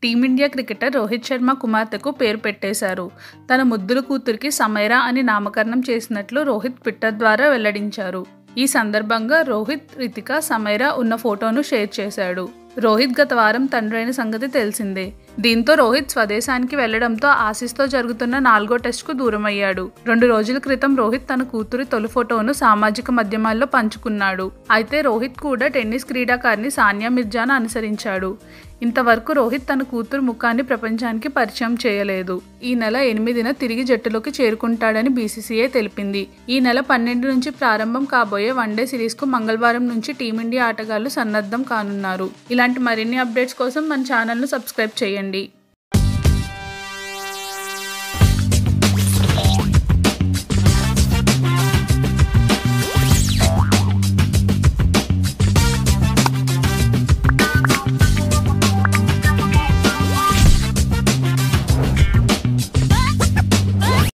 team India cricketer Rohit Sharma కుమార్తెకు పేరు పెట్టేశారు తన ముద్దుల కూతురికి సమైరా అని నామకరణం చేసినట్లు రోహిత్ ట్విట్టర్ ద్వారా వెల్లడించారు ఈ సందర్భంగా రోహిత్ రితిక సమైరా ఉన్న ఫోటోను షేర్ చేశాడు రోహిత్ గత వారం తండ్రైన సంగతి తెలిసిందే దీంతో రోహిత్ స్వదేశానికి వెళ్లడంతో ఆసీస్తో జరుగుతున్న నాలుగో టెస్ట్కు దూరమయ్యాడు రెండు రోజుల క్రితం రోహిత్ తన కూతురి తొలి ఫోటోను సామాజిక మాధ్యమాల్లో పంచుకున్నాడు అయితే రోహిత్ కూడా టెన్నిస్ క్రీడాకారిణి సానియా మిర్జాను అనుసరించాడు ఇంతవరకు రోహిత్ తన కూతురు ముఖాన్ని ప్రపంచానికి పరిచయం చేయలేదు ఈ నెల ఎనిమిదిన తిరిగి జట్టులోకి చేరుకుంటాడని బీసీసీఐ తెలిపింది ఈ నెల పన్నెండు నుంచి ప్రారంభం కాబోయే వన్డే సిరీస్కు మంగళవారం నుంచి టీమిండియా ఆటగాళ్లు సన్నద్ధం కానున్నారు ఇలాంటి మరిన్ని అప్డేట్స్ కోసం మన ఛానల్ను సబ్స్క్రైబ్ చేయండి